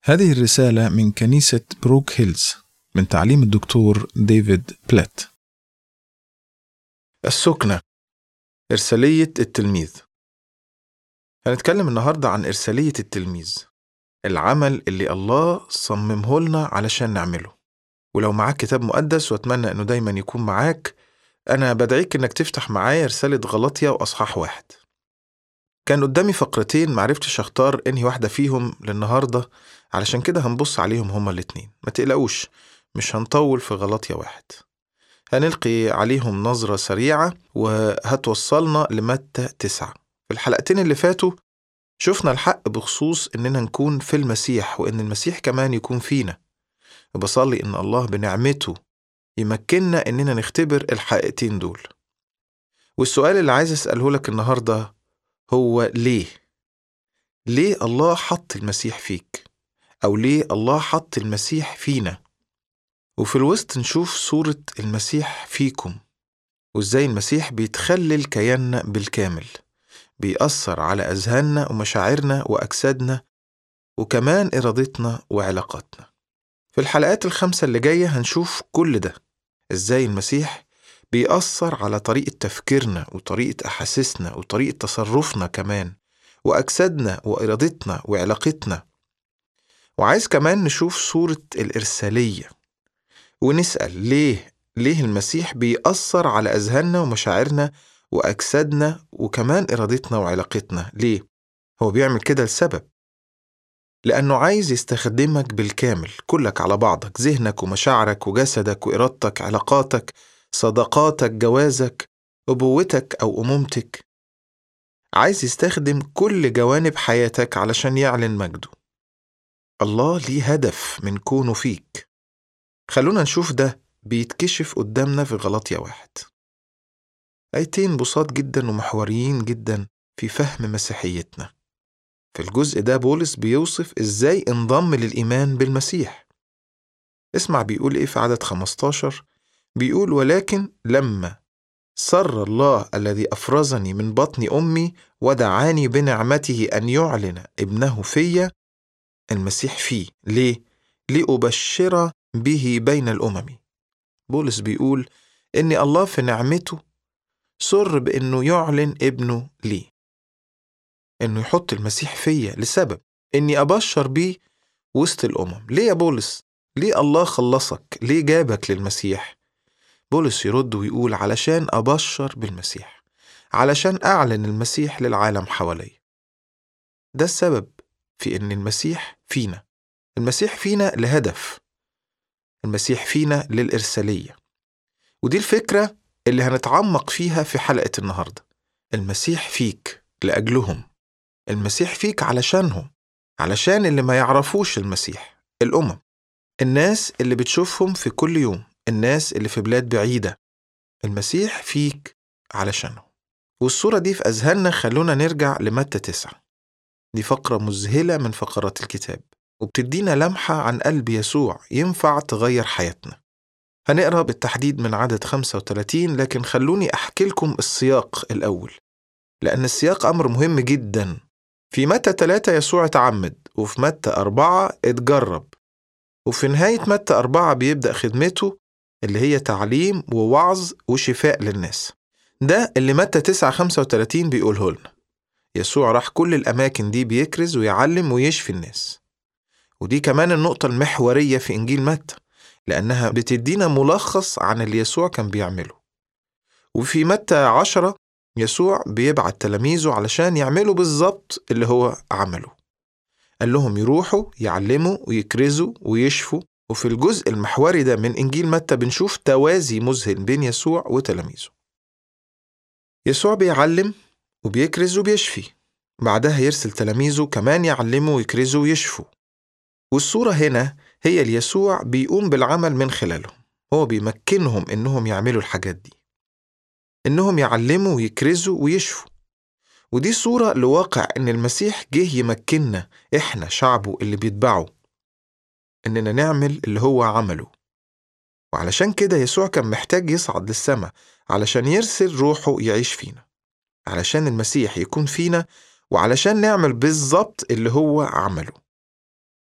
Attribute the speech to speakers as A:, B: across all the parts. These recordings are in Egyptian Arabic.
A: هذه الرسالة من كنيسة بروك هيلز من تعليم الدكتور ديفيد بلات السكنة إرسالية التلميذ هنتكلم النهاردة عن إرسالية التلميذ العمل اللي الله صممه لنا علشان نعمله ولو معاك كتاب مقدس وأتمنى إنه دايما يكون معاك أنا بدعيك إنك تفتح معايا رسالة غلطية وأصحاح واحد كان قدامي فقرتين معرفتش أختار إنهي واحدة فيهم للنهاردة علشان كده هنبص عليهم هما الاتنين ما تقلقوش مش هنطول في غلطية واحد هنلقي عليهم نظرة سريعة وهتوصلنا لمتى تسعة في الحلقتين اللي فاتوا شفنا الحق بخصوص إننا نكون في المسيح وإن المسيح كمان يكون فينا وبصلي إن الله بنعمته يمكننا إننا نختبر الحقيقتين دول والسؤال اللي عايز أسأله لك النهاردة هو ليه؟ ليه الله حط المسيح فيك؟ أو ليه الله حط المسيح فينا؟ وفي الوسط نشوف صورة المسيح فيكم وإزاي المسيح بيتخلل كياننا بالكامل بيأثر على أذهاننا ومشاعرنا وأجسادنا وكمان إرادتنا وعلاقاتنا في الحلقات الخمسة اللي جاية هنشوف كل ده إزاي المسيح بيأثر على طريقة تفكيرنا وطريقة أحاسيسنا وطريقة تصرفنا كمان وأجسادنا وإرادتنا وعلاقتنا وعايز كمان نشوف صورة الإرسالية ونسأل ليه ليه المسيح بيأثر على أذهاننا ومشاعرنا وأجسادنا وكمان إرادتنا وعلاقتنا ليه؟ هو بيعمل كده لسبب لأنه عايز يستخدمك بالكامل كلك على بعضك ذهنك ومشاعرك وجسدك وإرادتك علاقاتك صداقاتك جوازك أبوتك أو أمومتك عايز يستخدم كل جوانب حياتك علشان يعلن مجده الله ليه هدف من كونه فيك خلونا نشوف ده بيتكشف قدامنا في غلطية واحد آيتين بساط جدا ومحوريين جدا في فهم مسيحيتنا في الجزء ده بولس بيوصف إزاي انضم للإيمان بالمسيح اسمع بيقول إيه في عدد 15 بيقول ولكن لما سر الله الذي أفرزني من بطن أمي ودعاني بنعمته أن يعلن ابنه فيا المسيح فيه ليه؟ لأبشر به بين الأمم بولس بيقول إن الله في نعمته سر بإنه يعلن ابنه لي إنه يحط المسيح فيا لسبب إني أبشر بيه وسط الأمم ليه يا بولس؟ ليه الله خلصك؟ ليه جابك للمسيح؟ بولس يرد ويقول علشان أبشر بالمسيح علشان أعلن المسيح للعالم حواليا ده السبب في إن المسيح فينا المسيح فينا لهدف المسيح فينا للإرسالية ودي الفكرة اللي هنتعمق فيها في حلقة النهاردة المسيح فيك لأجلهم المسيح فيك علشانهم علشان اللي ما يعرفوش المسيح الأمم الناس اللي بتشوفهم في كل يوم الناس اللي في بلاد بعيدة المسيح فيك علشانهم والصورة دي في أذهاننا خلونا نرجع لمتى تسعة دي فقرة مذهلة من فقرات الكتاب وبتدينا لمحة عن قلب يسوع ينفع تغير حياتنا هنقرأ بالتحديد من عدد 35 لكن خلوني أحكي لكم السياق الأول لأن السياق أمر مهم جدا في متى 3 يسوع اتعمد وفي متى 4 اتجرب وفي نهاية متى 4 بيبدأ خدمته اللي هي تعليم ووعظ وشفاء للناس ده اللي متى 9 35 بيقوله لنا يسوع راح كل الأماكن دي بيكرز ويعلم ويشفي الناس ودي كمان النقطة المحورية في إنجيل متى لأنها بتدينا ملخص عن اللي يسوع كان بيعمله وفي متى عشرة يسوع بيبعت تلاميذه علشان يعملوا بالظبط اللي هو عمله قال لهم يروحوا يعلموا ويكرزوا ويشفوا وفي الجزء المحوري ده من إنجيل متى بنشوف توازي مذهل بين يسوع وتلاميذه يسوع بيعلم وبيكرز وبيشفي بعدها يرسل تلاميذه كمان يعلموا ويكرزوا ويشفوا والصورة هنا هي ليسوع بيقوم بالعمل من خلالهم هو بيمكنهم إنهم يعملوا الحاجات دي إنهم يعلموا ويكرزوا ويشفوا ودي صورة لواقع إن المسيح جه يمكننا إحنا شعبه اللي بيتبعه إننا نعمل اللي هو عمله وعلشان كده يسوع كان محتاج يصعد للسماء علشان يرسل روحه يعيش فينا علشان المسيح يكون فينا وعلشان نعمل بالظبط اللي هو عمله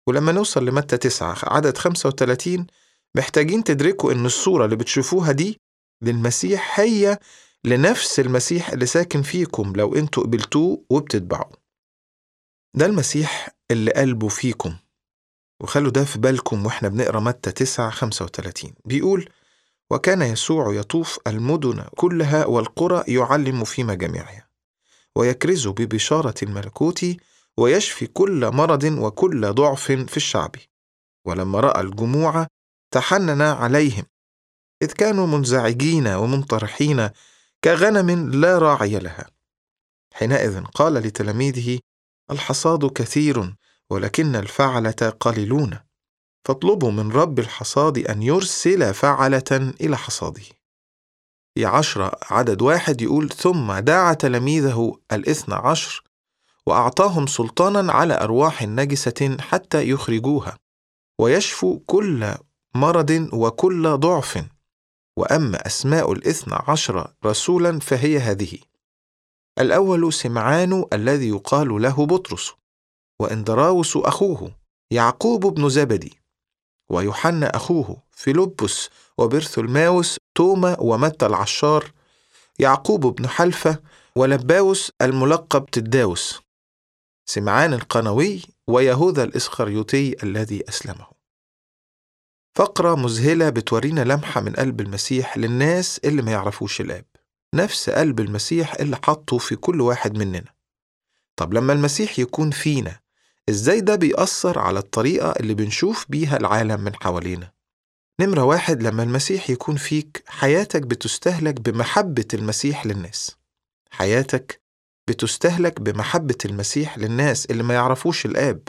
A: ولما نوصل لمتى 9 عدد 35 محتاجين تدركوا إن الصورة اللي بتشوفوها دي للمسيح هي لنفس المسيح اللي ساكن فيكم لو انتوا قبلتوه وبتتبعوا ده المسيح اللي قلبه فيكم وخلوا ده في بالكم واحنا بنقرا متى 9 35 بيقول وكان يسوع يطوف المدن كلها والقرى يعلم في مجامعها ويكرز ببشارة الملكوت ويشفي كل مرض وكل ضعف في الشعب ولما رأى الجموع تحنن عليهم إذ كانوا منزعجين ومنطرحين كغنم لا راعي لها حينئذ قال لتلاميذه الحصاد كثير ولكن الفعلة قليلون فاطلبوا من رب الحصاد أن يرسل فعلة إلى حصاده في عشرة عدد واحد يقول ثم دعا تلاميذه الاثنى عشر وأعطاهم سلطانا على أرواح نجسة حتى يخرجوها ويشفوا كل مرض وكل ضعف وأما أسماء الاثنى عشر رسولا فهي هذه الأول سمعان الذي يقال له بطرس وإندراوس أخوه يعقوب بن زبدي ويوحنا أخوه فيلبس وبرثلماوس توما ومتى العشار يعقوب بن حلفة ولباوس الملقب تداوس سمعان القنوي ويهوذا الإسخريوطي الذي أسلمه فقرة مذهلة بتورينا لمحة من قلب المسيح للناس اللي ما يعرفوش الآب نفس قلب المسيح اللي حطه في كل واحد مننا طب لما المسيح يكون فينا ازاي ده بيأثر على الطريقة اللي بنشوف بيها العالم من حوالينا نمرة واحد لما المسيح يكون فيك حياتك بتستهلك بمحبة المسيح للناس حياتك بتستهلك بمحبة المسيح للناس اللي ما يعرفوش الآب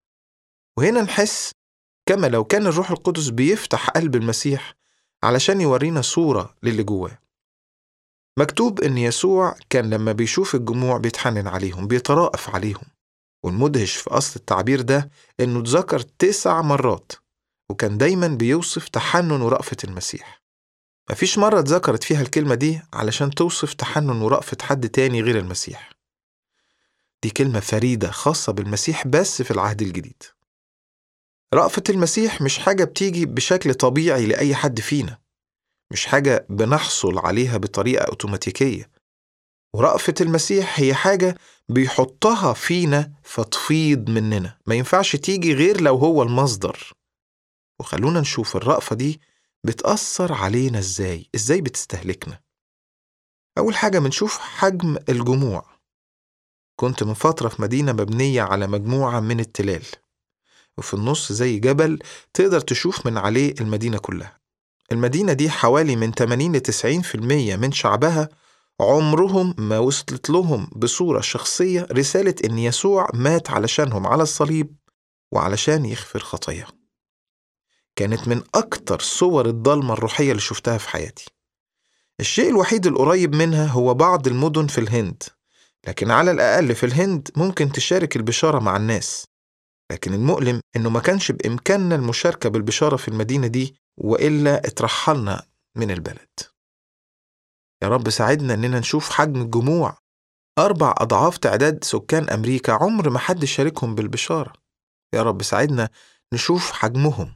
A: وهنا نحس كما لو كان الروح القدس بيفتح قلب المسيح علشان يورينا صورة للي جواه مكتوب إن يسوع كان لما بيشوف الجموع بيتحنن عليهم بيتراءف عليهم والمدهش في أصل التعبير ده إنه اتذكر تسع مرات وكان دايما بيوصف تحنن ورأفة المسيح مفيش مرة اتذكرت فيها الكلمة دي علشان توصف تحنن ورأفة حد تاني غير المسيح دي كلمة فريدة خاصة بالمسيح بس في العهد الجديد رأفة المسيح مش حاجة بتيجي بشكل طبيعي لأي حد فينا مش حاجة بنحصل عليها بطريقة أوتوماتيكية ورأفة المسيح هي حاجة بيحطها فينا فتفيض مننا ما ينفعش تيجي غير لو هو المصدر وخلونا نشوف الرأفة دي بتأثر علينا ازاي ازاي بتستهلكنا أول حاجة بنشوف حجم الجموع كنت من فترة في مدينة مبنية على مجموعة من التلال وفي النص زي جبل تقدر تشوف من عليه المدينة كلها المدينة دي حوالي من 80 ل 90% من شعبها عمرهم ما وصلت لهم بصورة شخصية رسالة إن يسوع مات علشانهم على الصليب وعلشان يغفر خطاياهم كانت من أكتر صور الضلمة الروحية اللي شفتها في حياتي الشيء الوحيد القريب منها هو بعض المدن في الهند لكن على الأقل في الهند ممكن تشارك البشارة مع الناس لكن المؤلم إنه ما كانش بإمكاننا المشاركة بالبشارة في المدينة دي وإلا اترحلنا من البلد يا رب ساعدنا إننا نشوف حجم الجموع أربع أضعاف تعداد سكان أمريكا عمر ما حد شاركهم بالبشارة يا رب ساعدنا نشوف حجمهم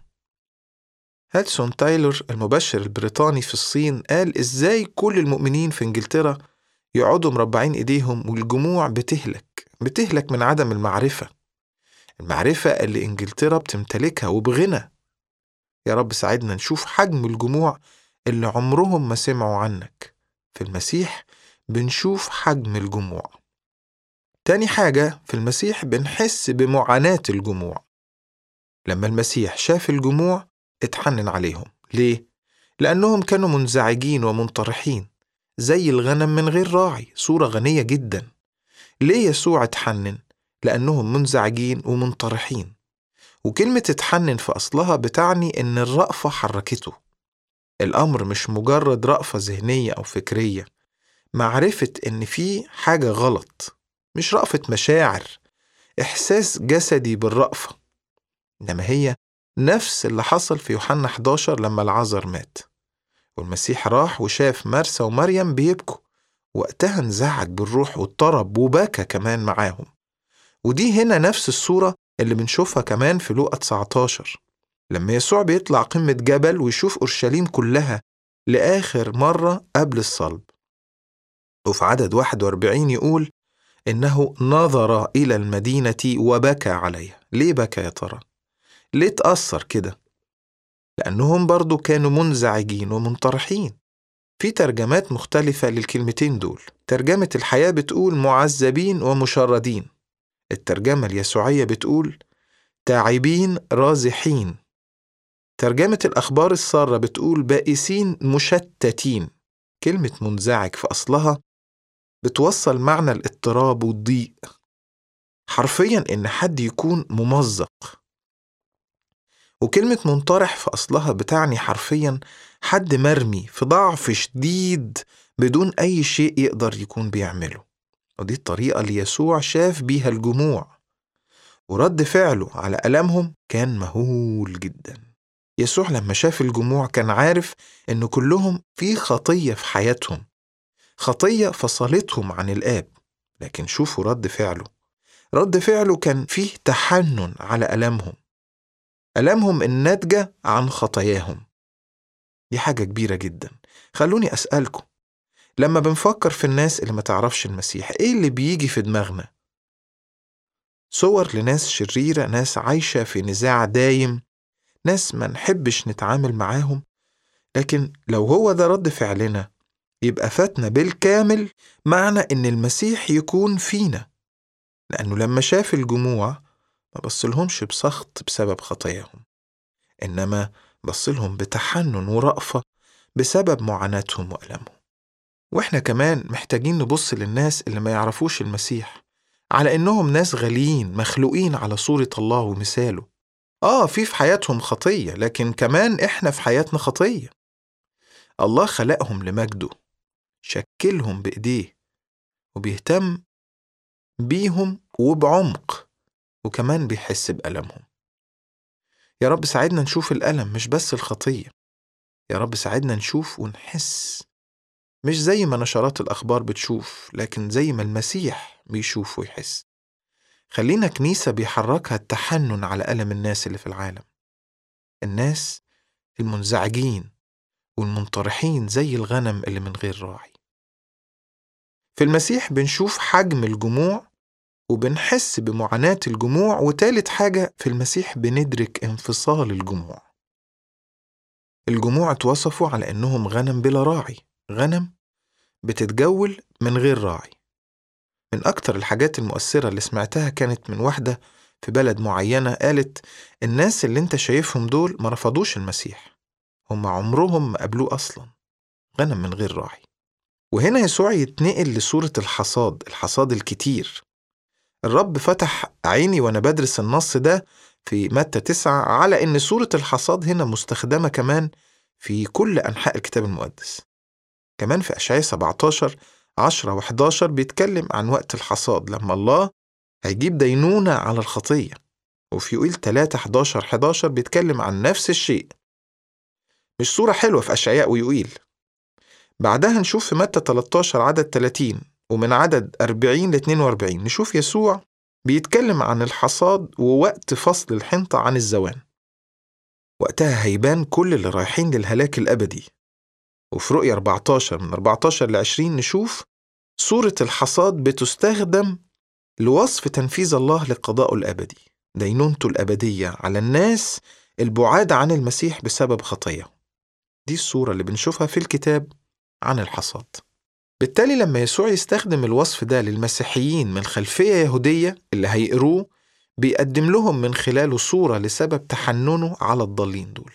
A: هادسون تايلور المبشر البريطاني في الصين قال إزاي كل المؤمنين في إنجلترا يقعدوا مربعين إيديهم والجموع بتهلك بتهلك من عدم المعرفة المعرفة اللي إنجلترا بتمتلكها وبغنى يا رب ساعدنا نشوف حجم الجموع اللي عمرهم ما سمعوا عنك في المسيح بنشوف حجم الجموع تاني حاجة في المسيح بنحس بمعاناة الجموع لما المسيح شاف الجموع اتحنن عليهم ليه؟ لأنهم كانوا منزعجين ومنطرحين زي الغنم من غير راعي صورة غنية جدا ليه يسوع اتحنن؟ لأنهم منزعجين ومنطرحين وكلمة اتحنن في أصلها بتعني إن الرأفة حركته الأمر مش مجرد رأفة ذهنية أو فكرية معرفة إن في حاجة غلط مش رأفة مشاعر إحساس جسدي بالرأفة إنما هي نفس اللي حصل في يوحنا 11 لما العذر مات والمسيح راح وشاف مرسى ومريم بيبكوا وقتها انزعج بالروح واضطرب وبكى كمان معاهم ودي هنا نفس الصورة اللي بنشوفها كمان في لوقا 19 لما يسوع بيطلع قمة جبل ويشوف أورشليم كلها لآخر مرة قبل الصلب وفي عدد 41 يقول إنه نظر إلى المدينة وبكى عليها ليه بكى يا ترى؟ ليه تأثر كده؟ لأنهم برضو كانوا منزعجين ومنطرحين في ترجمات مختلفة للكلمتين دول ترجمة الحياة بتقول معذبين ومشردين الترجمة اليسوعية بتقول تعبين رازحين ترجمة الأخبار السارة بتقول بائسين مشتتين كلمة منزعج في أصلها بتوصل معنى الاضطراب والضيق حرفيا إن حد يكون ممزق وكلمة منطرح في أصلها بتعني حرفيا حد مرمي في ضعف شديد بدون أي شيء يقدر يكون بيعمله ودي الطريقة اللي يسوع شاف بيها الجموع ورد فعله على ألمهم كان مهول جدا يسوع لما شاف الجموع كان عارف إن كلهم في خطية في حياتهم خطية فصلتهم عن الآب لكن شوفوا رد فعله رد فعله كان فيه تحنن على ألمهم ألمهم الناتجة عن خطاياهم دي حاجة كبيرة جدا خلوني أسألكم لما بنفكر في الناس اللي ما تعرفش المسيح إيه اللي بيجي في دماغنا؟ صور لناس شريرة ناس عايشة في نزاع دايم ناس ما نحبش نتعامل معاهم لكن لو هو ده رد فعلنا يبقى فاتنا بالكامل معنى إن المسيح يكون فينا لأنه لما شاف الجموع ما بصلهمش بسخط بسبب خطاياهم إنما بصلهم بتحنن ورأفة بسبب معاناتهم وألمهم وإحنا كمان محتاجين نبص للناس اللي ما يعرفوش المسيح على إنهم ناس غاليين مخلوقين على صورة الله ومثاله آه في في حياتهم خطية لكن كمان إحنا في حياتنا خطية الله خلقهم لمجده شكلهم بإيديه وبيهتم بيهم وبعمق وكمان بيحس بألمهم يا رب ساعدنا نشوف الألم مش بس الخطية يا رب ساعدنا نشوف ونحس مش زي ما نشرات الأخبار بتشوف لكن زي ما المسيح بيشوف ويحس خلينا كنيسة بيحركها التحنن على ألم الناس اللي في العالم الناس المنزعجين والمنطرحين زي الغنم اللي من غير راعي في المسيح بنشوف حجم الجموع وبنحس بمعاناة الجموع وتالت حاجة في المسيح بندرك انفصال الجموع الجموع اتوصفوا على انهم غنم بلا راعي غنم بتتجول من غير راعي من أكتر الحاجات المؤثرة اللي سمعتها كانت من واحدة في بلد معينة قالت الناس اللي انت شايفهم دول ما رفضوش المسيح هم عمرهم ما قابلوه أصلا غنم من غير راعي وهنا يسوع يتنقل لصورة الحصاد الحصاد الكتير الرب فتح عيني وأنا بدرس النص ده في متى تسعة على إن صورة الحصاد هنا مستخدمة كمان في كل أنحاء الكتاب المقدس كمان في أشعياء 17 10 و11 بيتكلم عن وقت الحصاد لما الله هيجيب دينونة على الخطية وفي يوئيل 3 11 11 بيتكلم عن نفس الشيء مش صورة حلوة في أشعياء ويوئيل بعدها نشوف في متى 13 عدد 30 ومن عدد 40 ل 42 نشوف يسوع بيتكلم عن الحصاد ووقت فصل الحنطة عن الزوان وقتها هيبان كل اللي رايحين للهلاك الأبدي وفي رؤية 14 من 14 ل 20 نشوف صورة الحصاد بتستخدم لوصف تنفيذ الله لقضائه الأبدي دينونته الأبدية على الناس البعاد عن المسيح بسبب خطاياهم دي الصورة اللي بنشوفها في الكتاب عن الحصاد بالتالي لما يسوع يستخدم الوصف ده للمسيحيين من خلفية يهودية اللي هيقروه بيقدم لهم من خلاله صورة لسبب تحننه على الضالين دول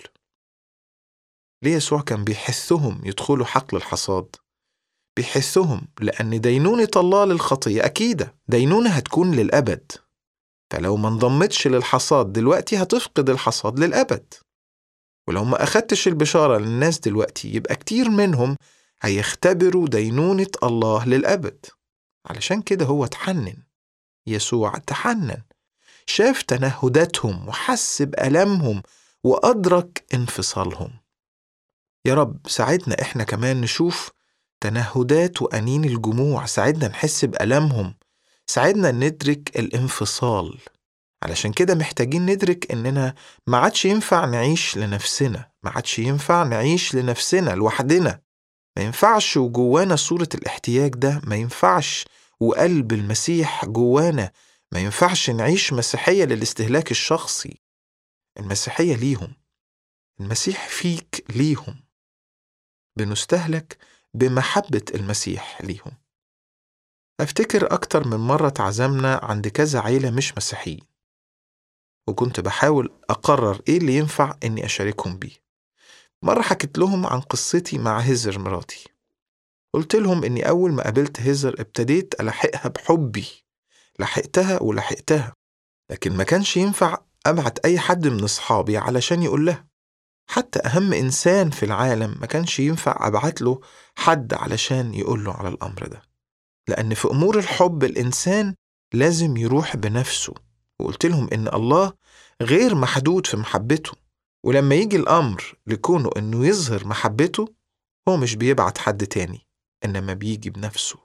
A: ليه يسوع كان بيحثهم يدخلوا حقل الحصاد بيحثهم لأن دينونة الله للخطية أكيدة دينونة هتكون للأبد فلو ما انضمتش للحصاد دلوقتي هتفقد الحصاد للأبد ولو ما أخدتش البشارة للناس دلوقتي يبقى كتير منهم هيختبروا دينونة الله للأبد علشان كده هو تحنن يسوع تحنن شاف تنهداتهم وحس بألمهم وأدرك انفصالهم يا رب ساعدنا إحنا كمان نشوف تنهدات وأنين الجموع ساعدنا نحس بألمهم ساعدنا ندرك الانفصال علشان كده محتاجين ندرك إننا ما عادش ينفع نعيش لنفسنا ما عادش ينفع نعيش لنفسنا لوحدنا ما ينفعش وجوانا صورة الاحتياج ده ما ينفعش وقلب المسيح جوانا ما ينفعش نعيش مسيحية للاستهلاك الشخصي المسيحية ليهم المسيح فيك ليهم بنستهلك بمحبة المسيح ليهم أفتكر أكتر من مرة اتعزمنا عند كذا عيلة مش مسيحيين وكنت بحاول أقرر إيه اللي ينفع إني أشاركهم بيه مرة حكيت لهم عن قصتي مع هزر مراتي قلت لهم إني أول ما قابلت هزر ابتديت ألحقها بحبي لحقتها ولحقتها لكن ما كانش ينفع أبعت أي حد من أصحابي علشان يقول لها حتى أهم إنسان في العالم ما كانش ينفع أبعت له حد علشان يقول له على الأمر ده لأن في أمور الحب الإنسان لازم يروح بنفسه وقلت لهم إن الله غير محدود في محبته ولما يجي الأمر لكونه إنه يظهر محبته هو مش بيبعت حد تاني إنما بيجي بنفسه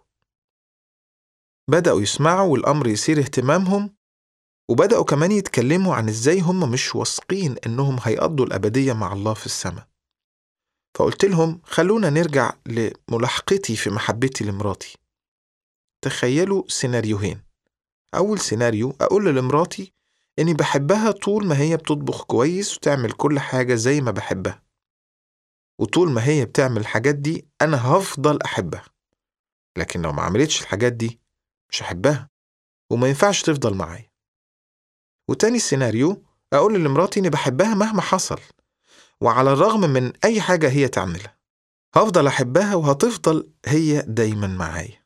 A: بدأوا يسمعوا والأمر يصير اهتمامهم وبدأوا كمان يتكلموا عن إزاي هم مش واثقين إنهم هيقضوا الأبدية مع الله في السماء فقلت لهم خلونا نرجع لملاحقتي في محبتي لمراتي تخيلوا سيناريوهين أول سيناريو أقول لمراتي إني بحبها طول ما هي بتطبخ كويس وتعمل كل حاجة زي ما بحبها وطول ما هي بتعمل الحاجات دي أنا هفضل أحبها لكن لو ما عملتش الحاجات دي مش هحبها وما ينفعش تفضل معايا وتاني سيناريو أقول لمراتي إني بحبها مهما حصل وعلى الرغم من أي حاجة هي تعملها هفضل أحبها وهتفضل هي دايما معايا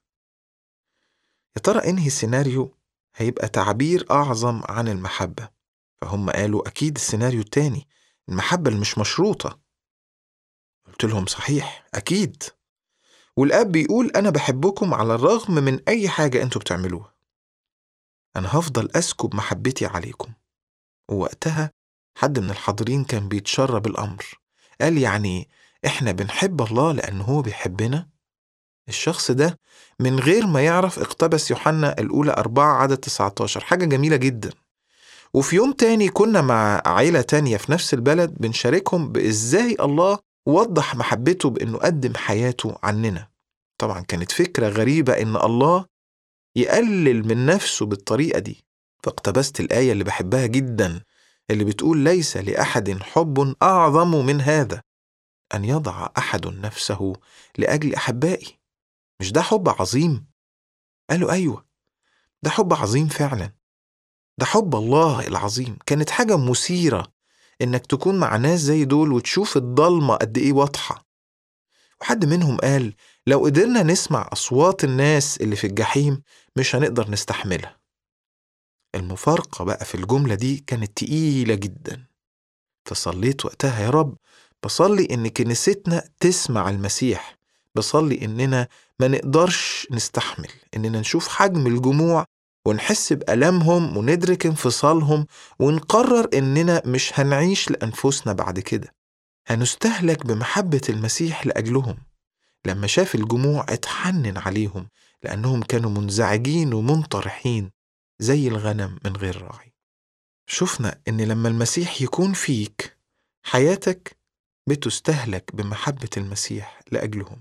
A: يا ترى انهي سيناريو هيبقى تعبير أعظم عن المحبة فهم قالوا أكيد السيناريو التاني المحبة اللي مش مشروطة قلت لهم صحيح أكيد والأب بيقول أنا بحبكم على الرغم من أي حاجة أنتوا بتعملوها أنا هفضل أسكب محبتي عليكم ووقتها حد من الحاضرين كان بيتشرب الأمر قال يعني إحنا بنحب الله لأنه هو بيحبنا الشخص ده من غير ما يعرف اقتبس يوحنا الأولى أربعة عدد 19 حاجة جميلة جدا وفي يوم تاني كنا مع عيلة تانية في نفس البلد بنشاركهم بإزاي الله وضح محبته بإنه قدم حياته عننا طبعا كانت فكرة غريبة إن الله يقلل من نفسه بالطريقة دي فاقتبست الآية اللي بحبها جدا اللي بتقول ليس لأحد حب أعظم من هذا أن يضع أحد نفسه لأجل أحبائي مش ده حب عظيم؟ قالوا أيوة ده حب عظيم فعلا ده حب الله العظيم كانت حاجة مثيرة إنك تكون مع ناس زي دول وتشوف الضلمة قد إيه واضحة وحد منهم قال لو قدرنا نسمع أصوات الناس اللي في الجحيم مش هنقدر نستحملها المفارقة بقى في الجملة دي كانت تقيلة جدا فصليت وقتها يا رب بصلي إن كنيستنا تسمع المسيح بصلي إننا ما نقدرش نستحمل إننا نشوف حجم الجموع ونحس بألمهم وندرك انفصالهم ونقرر إننا مش هنعيش لأنفسنا بعد كده هنستهلك بمحبة المسيح لأجلهم لما شاف الجموع اتحنن عليهم لأنهم كانوا منزعجين ومنطرحين زي الغنم من غير راعي شفنا إن لما المسيح يكون فيك حياتك بتستهلك بمحبة المسيح لأجلهم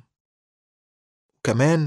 A: كمان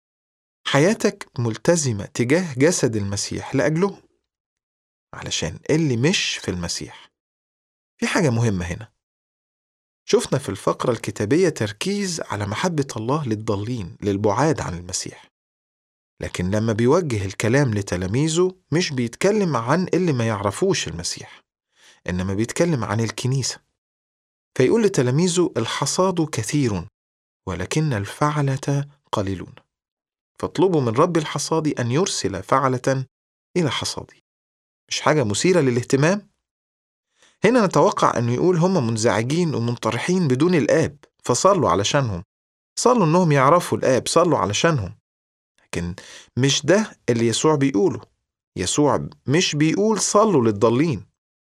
A: حياتك ملتزمة تجاه جسد المسيح لأجلهم علشان اللي مش في المسيح في حاجة مهمة هنا شفنا في الفقرة الكتابية تركيز على محبة الله للضالين للبعاد عن المسيح لكن لما بيوجه الكلام لتلاميذه مش بيتكلم عن اللي ما يعرفوش المسيح إنما بيتكلم عن الكنيسة فيقول لتلاميذه الحصاد كثير ولكن الفعلة قليلون فاطلبوا من رب الحصاد أن يرسل فعلة إلى حصادي مش حاجة مثيرة للاهتمام؟ هنا نتوقع أنه يقول هم منزعجين ومنطرحين بدون الآب فصلوا علشانهم صلوا أنهم يعرفوا الآب صلوا علشانهم لكن مش ده اللي يسوع بيقوله يسوع مش بيقول صلوا للضالين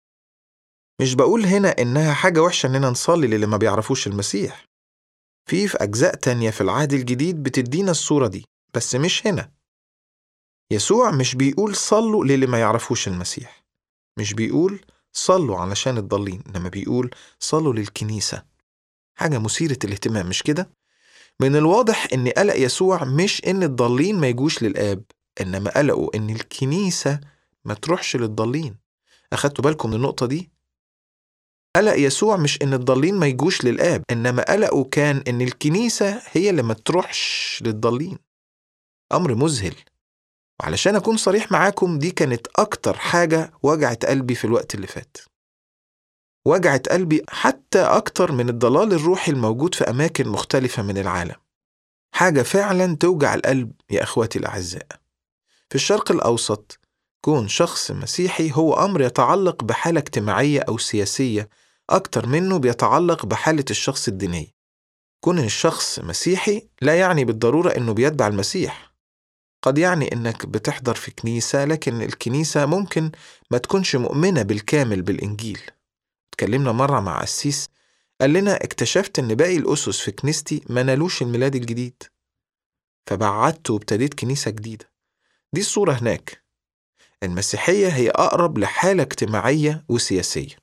A: مش بقول هنا إنها حاجة وحشة إننا نصلي للي ما بيعرفوش المسيح في في أجزاء تانية في العهد الجديد بتدينا الصورة دي بس مش هنا يسوع مش بيقول صلوا للي ما يعرفوش المسيح مش بيقول صلوا علشان الضالين إنما بيقول صلوا للكنيسة حاجة مثيرة الاهتمام مش كده؟ من الواضح إن قلق يسوع مش إن الضالين ما يجوش للآب إنما قلقه إن الكنيسة ما تروحش للضالين أخدتوا بالكم من النقطة دي؟ قلق يسوع مش إن الضالين ما يجوش للآب إنما قلقه كان إن الكنيسة هي اللي ما تروحش للضالين أمر مذهل وعلشان أكون صريح معاكم دي كانت أكتر حاجة وجعت قلبي في الوقت اللي فات وجعت قلبي حتى أكتر من الضلال الروحي الموجود في أماكن مختلفة من العالم حاجة فعلا توجع القلب يا أخواتي الأعزاء في الشرق الأوسط كون شخص مسيحي هو أمر يتعلق بحالة اجتماعية أو سياسية أكتر منه بيتعلق بحالة الشخص الدينية كون الشخص مسيحي لا يعني بالضرورة إنه بيتبع المسيح قد يعني إنك بتحضر في كنيسة لكن الكنيسة ممكن ما تكونش مؤمنة بالكامل بالإنجيل اتكلمنا مرة مع قسيس قال لنا اكتشفت إن باقي الأسس في كنيستي ما نالوش الميلاد الجديد فبعدت وابتديت كنيسة جديدة دي الصورة هناك المسيحية هي أقرب لحالة اجتماعية وسياسية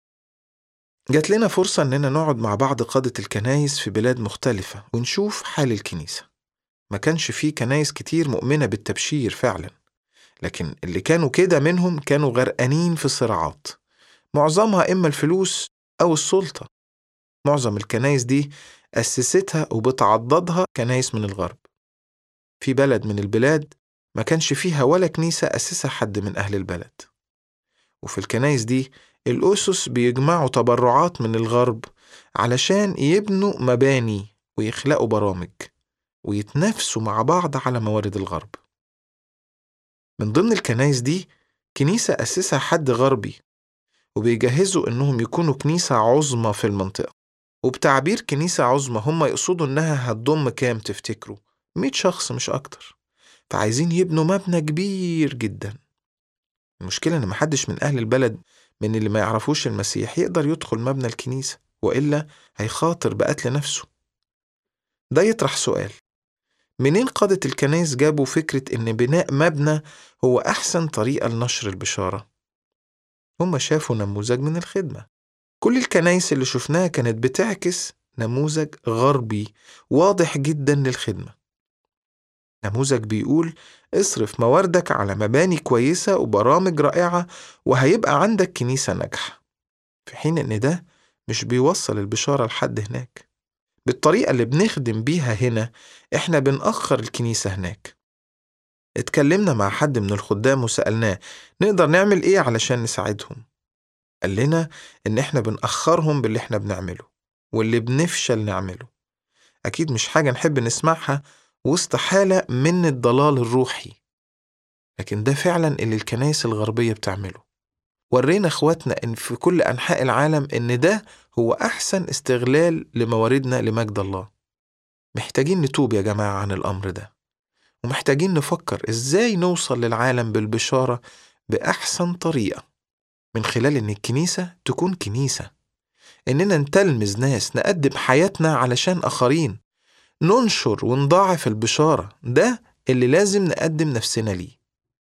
A: جات لنا فرصة إننا نقعد مع بعض قادة الكنايس في بلاد مختلفة ونشوف حال الكنيسة ما كانش فيه كنايس كتير مؤمنة بالتبشير فعلا لكن اللي كانوا كده منهم كانوا غرقانين في صراعات معظمها إما الفلوس أو السلطة معظم الكنايس دي أسستها وبتعضدها كنايس من الغرب في بلد من البلاد ما كانش فيها ولا كنيسة أسسها حد من أهل البلد وفي الكنايس دي الأسس بيجمعوا تبرعات من الغرب علشان يبنوا مباني ويخلقوا برامج ويتنافسوا مع بعض على موارد الغرب من ضمن الكنايس دي كنيسة أسسها حد غربي وبيجهزوا إنهم يكونوا كنيسة عظمى في المنطقة وبتعبير كنيسة عظمى هم يقصدوا إنها هتضم كام تفتكروا؟ 100 شخص مش أكتر فعايزين يبنوا مبنى كبير جدا المشكلة إن محدش من أهل البلد من اللي ما يعرفوش المسيح يقدر يدخل مبنى الكنيسة وإلا هيخاطر بقتل نفسه ده يطرح سؤال منين قادة الكنائس جابوا فكرة إن بناء مبنى هو أحسن طريقة لنشر البشارة؟ هم شافوا نموذج من الخدمة كل الكنائس اللي شفناها كانت بتعكس نموذج غربي واضح جدا للخدمة نموذج بيقول اصرف مواردك على مباني كويسة وبرامج رائعة وهيبقى عندك كنيسة ناجحة في حين إن ده مش بيوصل البشارة لحد هناك بالطريقة اللي بنخدم بيها هنا إحنا بنأخر الكنيسة هناك اتكلمنا مع حد من الخدام وسألناه نقدر نعمل إيه علشان نساعدهم قال لنا إن إحنا بنأخرهم باللي إحنا بنعمله واللي بنفشل نعمله أكيد مش حاجة نحب نسمعها وسط حالة من الضلال الروحي لكن ده فعلا اللي الكنائس الغربية بتعمله ورينا اخواتنا ان في كل انحاء العالم ان ده هو احسن استغلال لمواردنا لمجد الله محتاجين نتوب يا جماعة عن الامر ده ومحتاجين نفكر ازاي نوصل للعالم بالبشارة بأحسن طريقة من خلال ان الكنيسة تكون كنيسة اننا نتلمذ ناس نقدم حياتنا علشان اخرين ننشر ونضاعف البشارة ده اللي لازم نقدم نفسنا ليه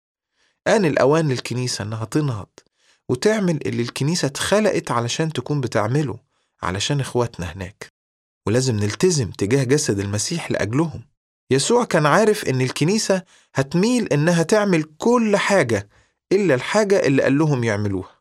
A: آن الأوان للكنيسة إنها تنهض وتعمل اللي الكنيسة اتخلقت علشان تكون بتعمله علشان إخواتنا هناك ولازم نلتزم تجاه جسد المسيح لأجلهم يسوع كان عارف إن الكنيسة هتميل إنها تعمل كل حاجة إلا الحاجة اللي قال لهم يعملوها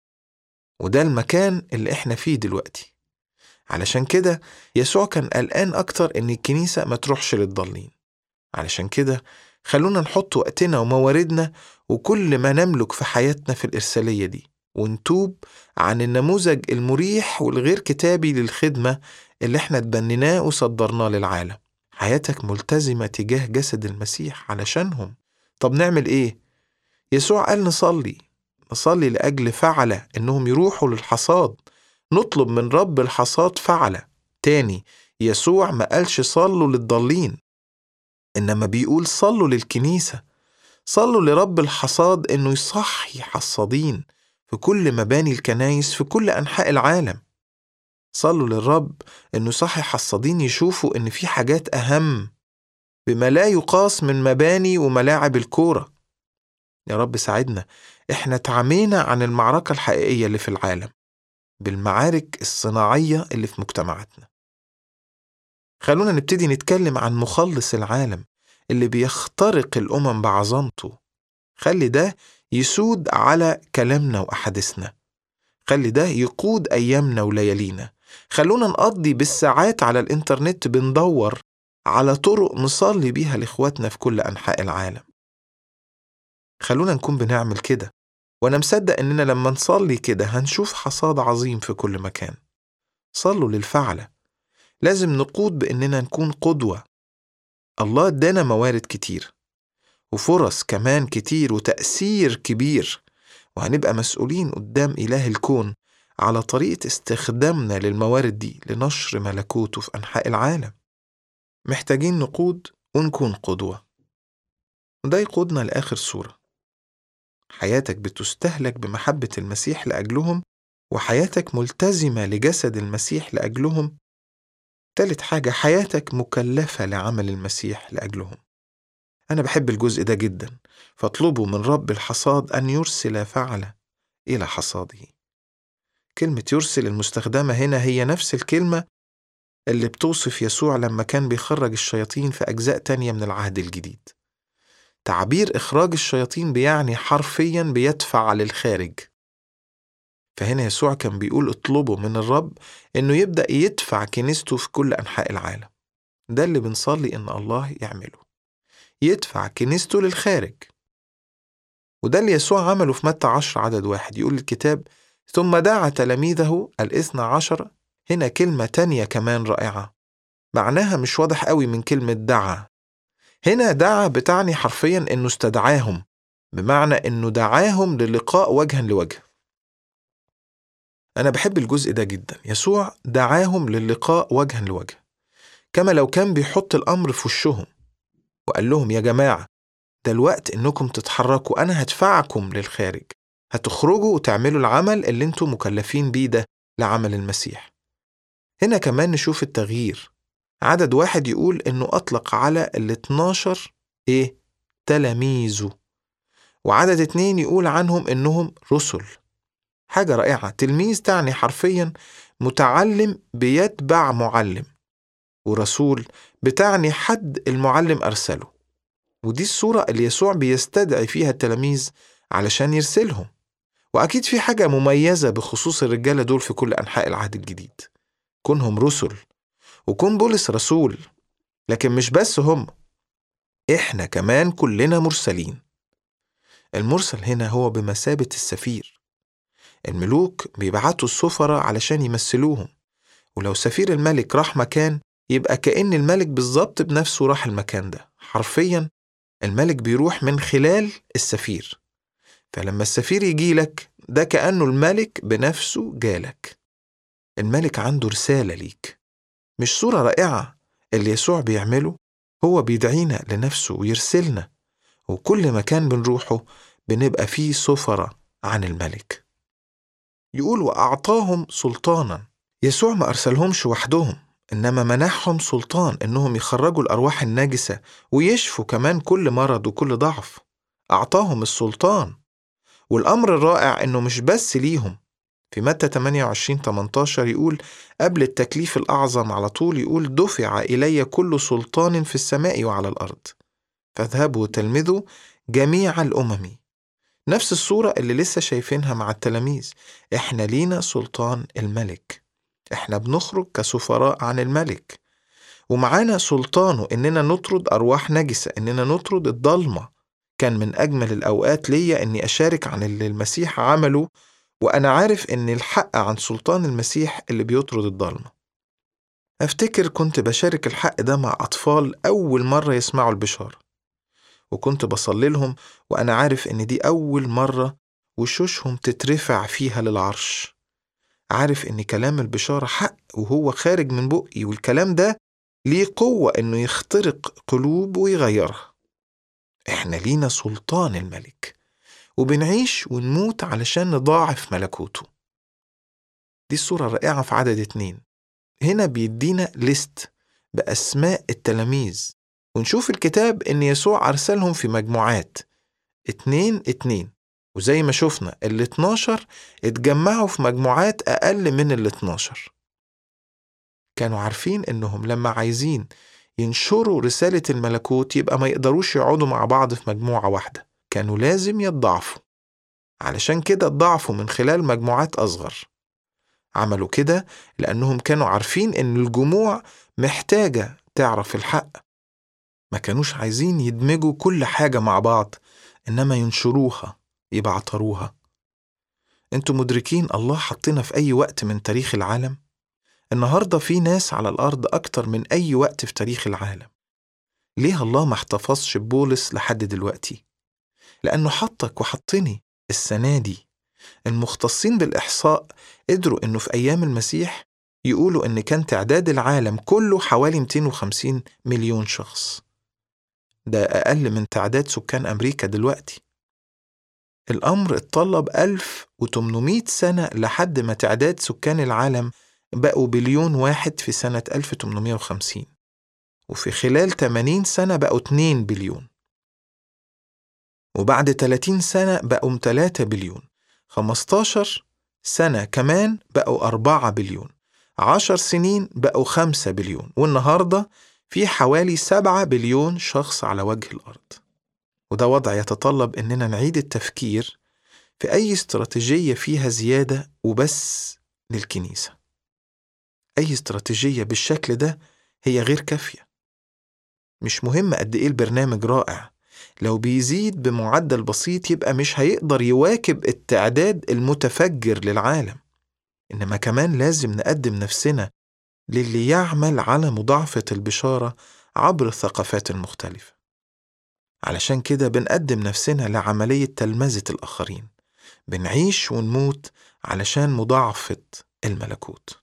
A: وده المكان اللي إحنا فيه دلوقتي علشان كده يسوع كان قلقان أكتر إن الكنيسة ما تروحش للضالين علشان كده خلونا نحط وقتنا ومواردنا وكل ما نملك في حياتنا في الإرسالية دي ونتوب عن النموذج المريح والغير كتابي للخدمة اللي احنا اتبنيناه وصدرناه للعالم حياتك ملتزمة تجاه جسد المسيح علشانهم طب نعمل ايه؟ يسوع قال نصلي نصلي لأجل فعلة إنهم يروحوا للحصاد نطلب من رب الحصاد فعلة تاني يسوع ما قالش صلوا للضالين إنما بيقول صلوا للكنيسة صلوا لرب الحصاد إنه يصحي حصادين في كل مباني الكنايس في كل أنحاء العالم صلوا للرب إنه يصحي حصادين يشوفوا إن في حاجات أهم بما لا يقاس من مباني وملاعب الكورة يا رب ساعدنا إحنا تعمينا عن المعركة الحقيقية اللي في العالم بالمعارك الصناعية اللي في مجتمعاتنا خلونا نبتدي نتكلم عن مخلص العالم اللي بيخترق الأمم بعظمته خلي ده يسود على كلامنا وأحاديثنا خلي ده يقود أيامنا وليالينا خلونا نقضي بالساعات على الإنترنت بندور على طرق نصلي بيها لإخواتنا في كل أنحاء العالم خلونا نكون بنعمل كده وأنا مصدق إننا لما نصلي كده هنشوف حصاد عظيم في كل مكان صلوا للفعلة لازم نقود بإننا نكون قدوة الله ادانا موارد كتير وفرص كمان كتير وتأثير كبير وهنبقى مسؤولين قدام إله الكون على طريقة استخدامنا للموارد دي لنشر ملكوته في أنحاء العالم محتاجين نقود ونكون قدوة وده يقودنا لآخر صورة حياتك بتستهلك بمحبة المسيح لأجلهم وحياتك ملتزمة لجسد المسيح لأجلهم تالت حاجة حياتك مكلفة لعمل المسيح لأجلهم أنا بحب الجزء ده جدا فاطلبوا من رب الحصاد أن يرسل فعل إلى حصاده كلمة يرسل المستخدمة هنا هي نفس الكلمة اللي بتوصف يسوع لما كان بيخرج الشياطين في أجزاء تانية من العهد الجديد تعبير إخراج الشياطين بيعني حرفيا بيدفع للخارج فهنا يسوع كان بيقول اطلبوا من الرب إنه يبدأ يدفع كنيسته في كل أنحاء العالم ده اللي بنصلي إن الله يعمله يدفع كنيسته للخارج وده اللي يسوع عمله في متى عشر عدد واحد يقول الكتاب ثم دعا تلاميذه الاثنى عشر هنا كلمة تانية كمان رائعة معناها مش واضح قوي من كلمة دعا هنا دعا بتعني حرفيا انه استدعاهم بمعنى انه دعاهم للقاء وجها لوجه انا بحب الجزء ده جدا يسوع دعاهم للقاء وجها لوجه كما لو كان بيحط الامر في وشهم وقال لهم يا جماعه ده الوقت انكم تتحركوا انا هدفعكم للخارج هتخرجوا وتعملوا العمل اللي انتم مكلفين بيه ده لعمل المسيح هنا كمان نشوف التغيير عدد واحد يقول انه اطلق على ال 12 ايه تلاميذه وعدد اتنين يقول عنهم انهم رسل حاجة رائعة تلميذ تعني حرفيا متعلم بيتبع معلم ورسول بتعني حد المعلم أرسله ودي الصورة اللي يسوع بيستدعي فيها التلاميذ علشان يرسلهم وأكيد في حاجة مميزة بخصوص الرجالة دول في كل أنحاء العهد الجديد كونهم رسل وكون بولس رسول لكن مش بس هم إحنا كمان كلنا مرسلين المرسل هنا هو بمثابة السفير الملوك بيبعتوا السفراء علشان يمثلوهم ولو سفير الملك راح مكان يبقى كأن الملك بالظبط بنفسه راح المكان ده حرفيا الملك بيروح من خلال السفير فلما السفير يجيلك ده كأنه الملك بنفسه جالك الملك عنده رسالة ليك مش صورة رائعة اللي يسوع بيعمله هو بيدعينا لنفسه ويرسلنا وكل مكان بنروحه بنبقى فيه سفرة عن الملك يقول وأعطاهم سلطانا يسوع ما أرسلهمش وحدهم إنما منحهم سلطان إنهم يخرجوا الأرواح النجسة ويشفوا كمان كل مرض وكل ضعف أعطاهم السلطان والأمر الرائع إنه مش بس ليهم في متى 28 18 يقول قبل التكليف الأعظم على طول يقول دفع إلي كل سلطان في السماء وعلى الأرض فاذهبوا وتلمذوا جميع الأمم نفس الصورة اللي لسه شايفينها مع التلاميذ إحنا لينا سلطان الملك إحنا بنخرج كسفراء عن الملك ومعانا سلطانه إننا نطرد أرواح نجسة إننا نطرد الضلمة كان من أجمل الأوقات ليا إني أشارك عن اللي المسيح عمله وأنا عارف إن الحق عن سلطان المسيح اللي بيطرد الضلمة أفتكر كنت بشارك الحق ده مع أطفال أول مرة يسمعوا البشارة وكنت بصلي لهم وأنا عارف إن دي أول مرة وشوشهم تترفع فيها للعرش عارف إن كلام البشارة حق وهو خارج من بقي والكلام ده ليه قوة إنه يخترق قلوب ويغيرها إحنا لينا سلطان الملك وبنعيش ونموت علشان نضاعف ملكوته دي الصورة الرائعة في عدد اتنين هنا بيدينا ليست بأسماء التلاميذ ونشوف الكتاب إن يسوع أرسلهم في مجموعات اتنين اتنين وزي ما شفنا ال 12 اتجمعوا في مجموعات أقل من ال 12 كانوا عارفين إنهم لما عايزين ينشروا رسالة الملكوت يبقى ما يقدروش يقعدوا مع بعض في مجموعة واحدة كانوا لازم يتضاعفوا علشان كده اتضاعفوا من خلال مجموعات أصغر عملوا كده لأنهم كانوا عارفين إن الجموع محتاجة تعرف الحق ما كانوش عايزين يدمجوا كل حاجة مع بعض إنما ينشروها يبعتروها انتوا مدركين الله حطنا في أي وقت من تاريخ العالم؟ النهاردة في ناس على الأرض أكتر من أي وقت في تاريخ العالم ليه الله ما احتفظش ببولس لحد دلوقتي؟ لأنه حطك وحطني السنة دي المختصين بالإحصاء قدروا إنه في أيام المسيح يقولوا إن كان تعداد العالم كله حوالي 250 مليون شخص ده أقل من تعداد سكان أمريكا دلوقتي الأمر اتطلب 1800 سنة لحد ما تعداد سكان العالم بقوا بليون واحد في سنة 1850 وفي خلال 80 سنة بقوا 2 بليون وبعد 30 سنة بقوا 3 بليون 15 سنة كمان بقوا 4 بليون 10 سنين بقوا 5 بليون والنهاردة في حوالي 7 بليون شخص على وجه الأرض وده وضع يتطلب إننا نعيد التفكير في أي استراتيجية فيها زيادة وبس للكنيسة أي استراتيجية بالشكل ده هي غير كافية مش مهم قد إيه البرنامج رائع لو بيزيد بمعدل بسيط يبقى مش هيقدر يواكب التعداد المتفجر للعالم إنما كمان لازم نقدم نفسنا للي يعمل على مضاعفة البشارة عبر الثقافات المختلفة علشان كده بنقدم نفسنا لعملية تلمذة الآخرين بنعيش ونموت علشان مضاعفة الملكوت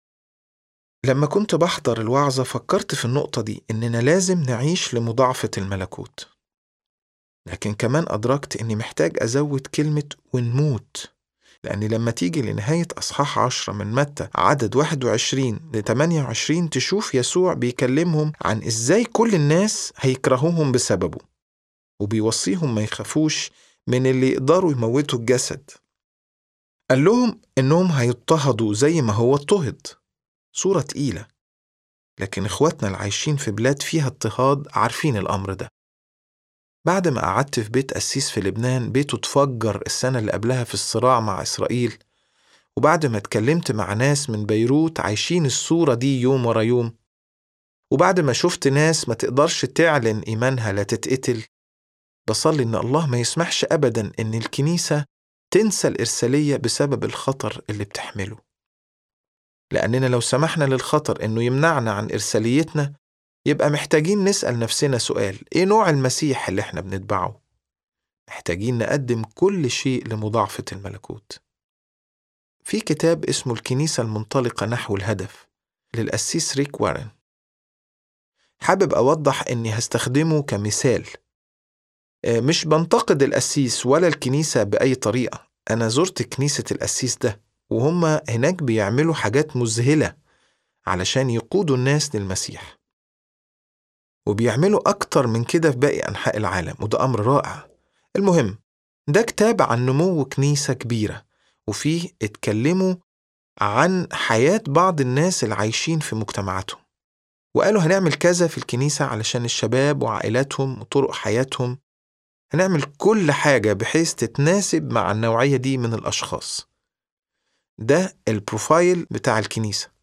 A: لما كنت بحضر الوعظة فكرت في النقطة دي إننا لازم نعيش لمضاعفة الملكوت لكن كمان أدركت إني محتاج أزود كلمة ونموت لأن لما تيجي لنهاية أصحاح عشرة من متى عدد 21 ل 28 تشوف يسوع بيكلمهم عن إزاي كل الناس هيكرهوهم بسببه وبيوصيهم ما يخافوش من اللي يقدروا يموتوا الجسد قال لهم إنهم هيضطهدوا زي ما هو اضطهد صورة تقيلة لكن إخواتنا العايشين في بلاد فيها اضطهاد عارفين الأمر ده بعد ما قعدت في بيت قسيس في لبنان بيته اتفجر السنة اللي قبلها في الصراع مع إسرائيل وبعد ما اتكلمت مع ناس من بيروت عايشين الصورة دي يوم ورا يوم وبعد ما شفت ناس ما تقدرش تعلن إيمانها لا تتقتل بصلي إن الله ما يسمحش أبدا إن الكنيسة تنسى الإرسالية بسبب الخطر اللي بتحمله لأننا لو سمحنا للخطر إنه يمنعنا عن إرساليتنا يبقى محتاجين نسأل نفسنا سؤال إيه نوع المسيح اللي إحنا بنتبعه؟ محتاجين نقدم كل شيء لمضاعفة الملكوت في كتاب اسمه الكنيسة المنطلقة نحو الهدف للقسيس ريك وارن حابب أوضح إني هستخدمه كمثال مش بنتقد القسيس ولا الكنيسة بأي طريقة أنا زرت كنيسة القسيس ده وهم هناك بيعملوا حاجات مذهلة علشان يقودوا الناس للمسيح وبيعملوا أكتر من كده في باقي أنحاء العالم وده أمر رائع المهم ده كتاب عن نمو كنيسة كبيرة وفيه اتكلموا عن حياة بعض الناس اللي عايشين في مجتمعاتهم وقالوا هنعمل كذا في الكنيسة علشان الشباب وعائلاتهم وطرق حياتهم هنعمل كل حاجة بحيث تتناسب مع النوعية دي من الأشخاص ده البروفايل بتاع الكنيسة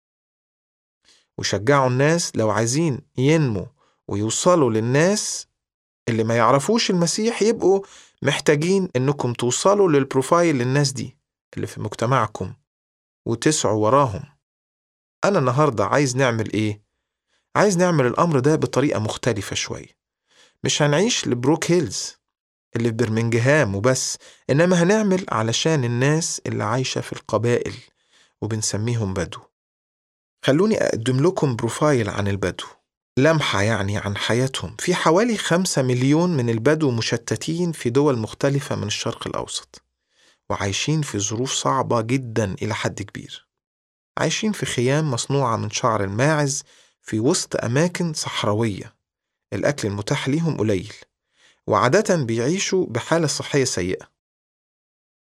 A: وشجعوا الناس لو عايزين ينموا ويوصلوا للناس اللي ما يعرفوش المسيح يبقوا محتاجين انكم توصلوا للبروفايل للناس دي اللي في مجتمعكم وتسعوا وراهم انا النهارده عايز نعمل ايه عايز نعمل الامر ده بطريقه مختلفه شويه مش هنعيش لبروك هيلز اللي في برمنجهام وبس انما هنعمل علشان الناس اللي عايشه في القبائل وبنسميهم بدو خلوني أقدم لكم بروفايل عن البدو لمحة يعني عن حياتهم في حوالي خمسة مليون من البدو مشتتين في دول مختلفة من الشرق الأوسط وعايشين في ظروف صعبة جدا إلى حد كبير عايشين في خيام مصنوعة من شعر الماعز في وسط أماكن صحراوية الأكل المتاح ليهم قليل وعادة بيعيشوا بحالة صحية سيئة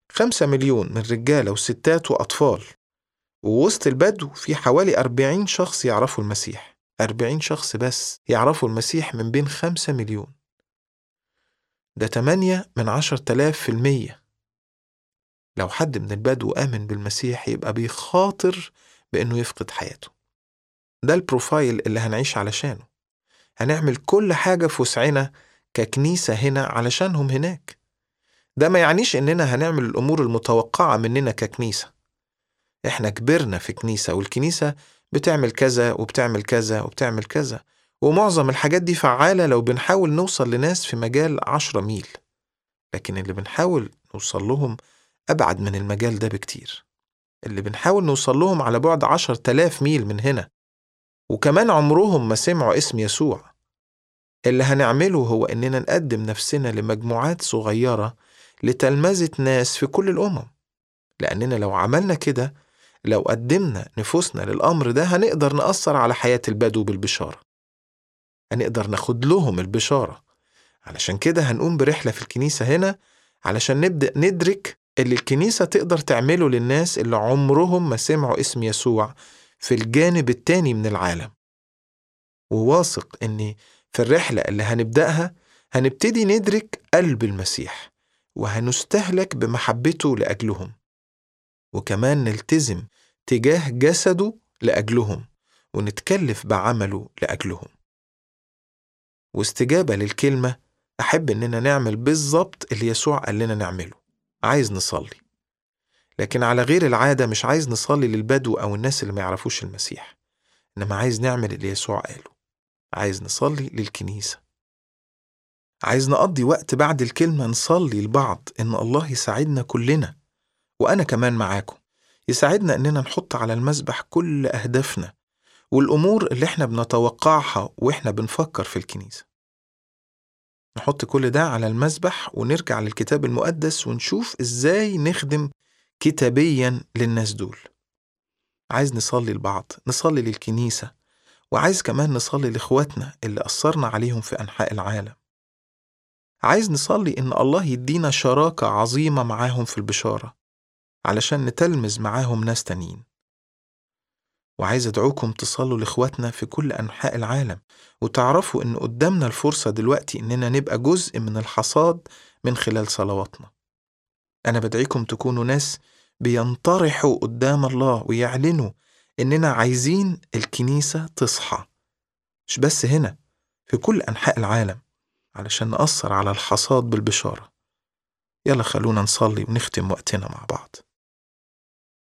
A: خمسة مليون من رجالة وستات وأطفال ووسط البدو في حوالي أربعين شخص يعرفوا المسيح أربعين شخص بس يعرفوا المسيح من بين خمسة مليون ده تمانية من عشر تلاف في المية لو حد من البدو آمن بالمسيح يبقى بيخاطر بإنه يفقد حياته ده البروفايل اللي هنعيش علشانه هنعمل كل حاجة في وسعنا ككنيسة هنا علشانهم هناك ده ما يعنيش إننا هنعمل الأمور المتوقعة مننا ككنيسة إحنا كبرنا في كنيسة والكنيسة بتعمل كذا وبتعمل كذا وبتعمل كذا ومعظم الحاجات دي فعالة لو بنحاول نوصل لناس في مجال عشرة ميل لكن اللي بنحاول نوصل لهم أبعد من المجال ده بكتير اللي بنحاول نوصل لهم على بعد عشر تلاف ميل من هنا وكمان عمرهم ما سمعوا اسم يسوع اللي هنعمله هو إننا نقدم نفسنا لمجموعات صغيرة لتلمذة ناس في كل الأمم لأننا لو عملنا كده لو قدمنا نفوسنا للأمر ده هنقدر نأثر على حياة البدو بالبشارة هنقدر ناخد لهم البشارة علشان كده هنقوم برحلة في الكنيسة هنا علشان نبدأ ندرك اللي الكنيسة تقدر تعمله للناس اللي عمرهم ما سمعوا اسم يسوع في الجانب التاني من العالم وواثق إن في الرحلة اللي هنبدأها هنبتدي ندرك قلب المسيح وهنستهلك بمحبته لأجلهم وكمان نلتزم تجاه جسده لأجلهم ونتكلف بعمله لأجلهم واستجابة للكلمة أحب إننا نعمل بالظبط اللي يسوع قال لنا نعمله عايز نصلي لكن على غير العادة مش عايز نصلي للبدو أو الناس اللي ما يعرفوش المسيح إنما عايز نعمل اللي يسوع قاله عايز نصلي للكنيسة عايز نقضي وقت بعد الكلمة نصلي لبعض إن الله يساعدنا كلنا وأنا كمان معاكم يساعدنا إننا نحط على المسبح كل أهدافنا والأمور اللي إحنا بنتوقعها وإحنا بنفكر في الكنيسة نحط كل ده على المسبح ونرجع للكتاب المقدس ونشوف إزاي نخدم كتابيا للناس دول عايز نصلي لبعض نصلي للكنيسة وعايز كمان نصلي لإخواتنا اللي أثرنا عليهم في أنحاء العالم عايز نصلي إن الله يدينا شراكة عظيمة معاهم في البشارة علشان نتلمذ معاهم ناس تانيين وعايز أدعوكم تصلوا لإخواتنا في كل أنحاء العالم وتعرفوا إن قدامنا الفرصة دلوقتي إننا نبقى جزء من الحصاد من خلال صلواتنا أنا بدعيكم تكونوا ناس بينطرحوا قدام الله ويعلنوا إننا عايزين الكنيسة تصحى مش بس هنا في كل أنحاء العالم علشان نأثر على الحصاد بالبشارة يلا خلونا نصلي ونختم وقتنا مع بعض